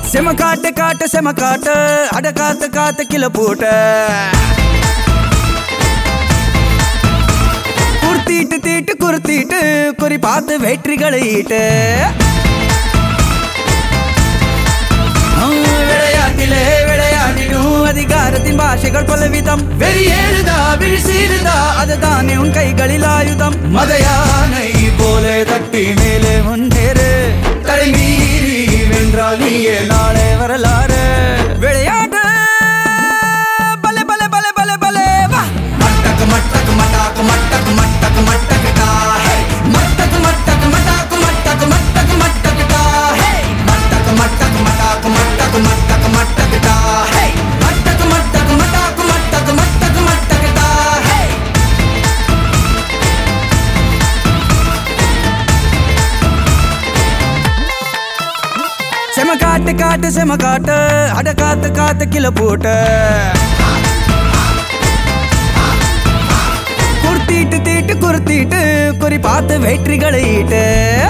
செம காட்டு காட்டு செம காட்டு அட காத்து காத்து கில போட்ட குர்த்திட்டு தீட்டு குருத்திட்டு குறி பார்த்து வெற்றிகளை ஈட்டு ஆ, விளையாட்டிலே விளையாடிடும் அதிகாரத்தின் பாஷைகள் பலவிதம் வெறியேறுதா விழிசீருதா அதுதானே உன் கைகளில் ஆயுதம் மதையானை போல தட்டி மேலே முன்னேறு தலைமீறி வென்றால் நீயே நாளே வரலாறு விளையாட்டு பல பல பல பல பல வா மட்டக்கு மட்டக்கு மட்டாக்கு மட்டக்கு மட்டக்கு மட்டக்கு டா ஹே மட்டக்கு மட்டக்கு மட்டாக்கு மட்டக்கு மட்டக்கு மட்டக்கு டா ஹே மட்டக்கு மட்டக்கு மட்டாக்கு மட்டக்கு மட்டக்கு மட்டக்கு டா ஹே மட்டக்கு மட்டக்கு மட்டாக்கு மட்டக்கு மட்டக்கு மட்டக்கு டா ஹே செம காட்டு காட்டு செம காட்டு அட காத்து காத்து கில போட்டு குர்த்திட்டு தீட்டு குருத்திட்டு குறி பார்த்து வெற்றிகளை ஈட்டு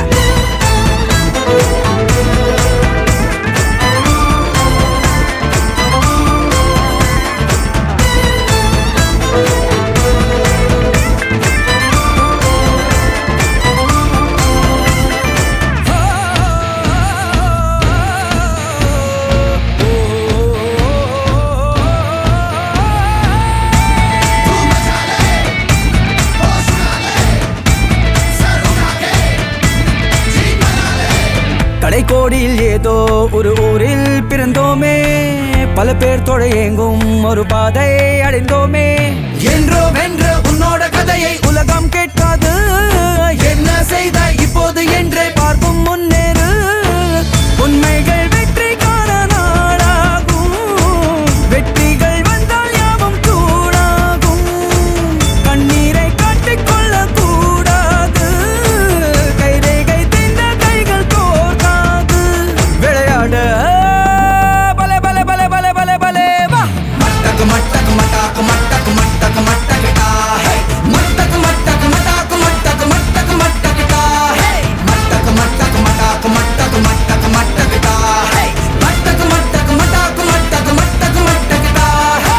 கடைக்கோடியில் ஏதோ ஒரு ஊரில் பிறந்தோமே பல பேர் தொழையெங்கும் ஒரு பாதை அடைந்தோமே என்றோ வென்ற உன்னோட கதையை உலகம் கேட்காது என்ன செய்தாய் இப்போது என்றே பார்க்கும் முன்னேறு உண்மைகள் வெற்றி காண நாளாகும் வெற்றிகள் வந்தால் யாவும் கூடாகும் கண்ணீரை காட்டிக்கொள்ள கூடாது கைரேகை திந்த கைகள் கோர்க்காது விளையாட பல பல பல பல பல பல வா மட்டக்கு மட்டக்கு மட்டாக்கு மட்டக்கு மட்டக்கு மட்டக்கு டா ஹே மட்டக்கு மட்டக்கு மட்டாக்கு மட்டக்கு மட்டக்கு மட்டக்கு டா ஹே மட்டக்கு மட்டக்கு மட்டாக்கு மட்டக்கு மட்டக்கு மட்டக்கு டா ஹே மட்டக்கு மட்டக்கு மட்டாக்கு மட்டக்கு மட்டக்கு மட்டக்கு டா ஹே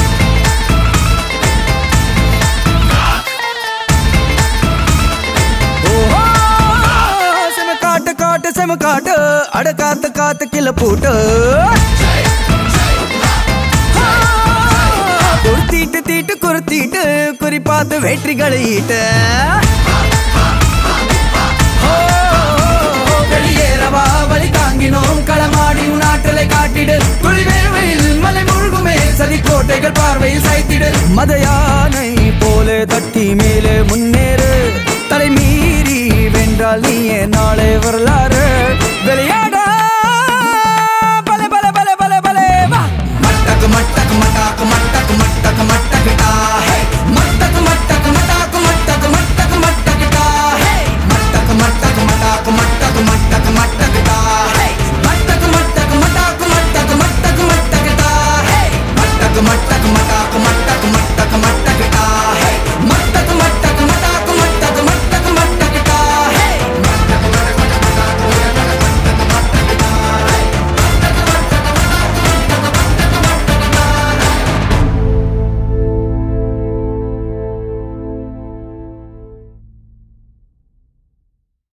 ஓஹோ, செம காட்டு காட்டு செம காட்டு அட காத்து காத்து கில போட்டு குருத்திட்டு தீட்டு குருத்திட்டு குறி பார்த்து வெற்றிகளை ஈட்ட ஓ, வெளியேறவா வழி தாங்கினோம் களமாடி உன் ஆற்றலை காட்டிடு துளிவேர்வையில் மலை முழுகுமே சதி கோட்டைகள் பார்வையில் சாய்த்திடு மத யானை போல தட்டி மேலே முன்னேறு தலை மீறி வென்றால் நீயே நாளை வரலாறு